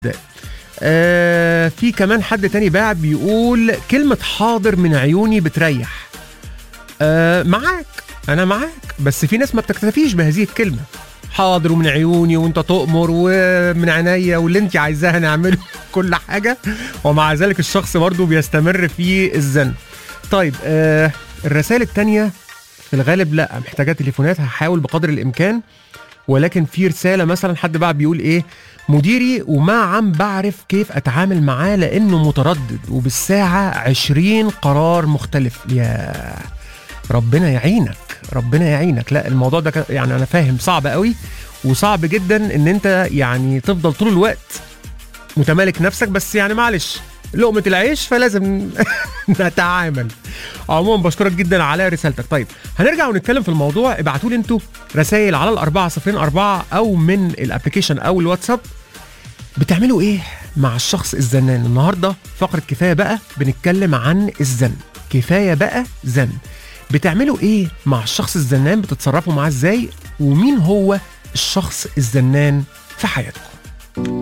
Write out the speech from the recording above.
آه في كمان حد تاني باع بيقول كلمة حاضر من عيوني بتريح آه معاك أنا معاك بس في ناس ما بتكتفيش بهذه الكلمة حاضر ومن عيوني وانت تؤمر ومن عينيا واللي انت عايزاها نعمله كل حاجة ومع ذلك الشخص برضه بيستمر في الزن طيب آه الرسائل التانية في الغالب لا محتاجة تليفونات هحاول بقدر الإمكان ولكن في رسالة مثلا حد بقى بيقول إيه مديري وما عم بعرف كيف أتعامل معاه لأنه متردد وبالساعة عشرين قرار مختلف يا ربنا يعينك ربنا يعينك لا الموضوع ده ك- يعني أنا فاهم صعب قوي وصعب جدا ان انت يعني تفضل طول الوقت متمالك نفسك بس يعني معلش لقمة العيش فلازم نتعامل عموما بشكرك جدا على رسالتك طيب هنرجع ونتكلم في الموضوع ابعتوا لي انتوا رسائل على الأربعة صفرين أربعة أو من الابلكيشن أو الواتساب بتعملوا ايه مع الشخص الزنان النهارده فقره كفايه بقى بنتكلم عن الزن كفايه بقى زن بتعملوا ايه مع الشخص الزنان بتتصرفوا معاه ازاي ومين هو الشخص الزنان في حياتكم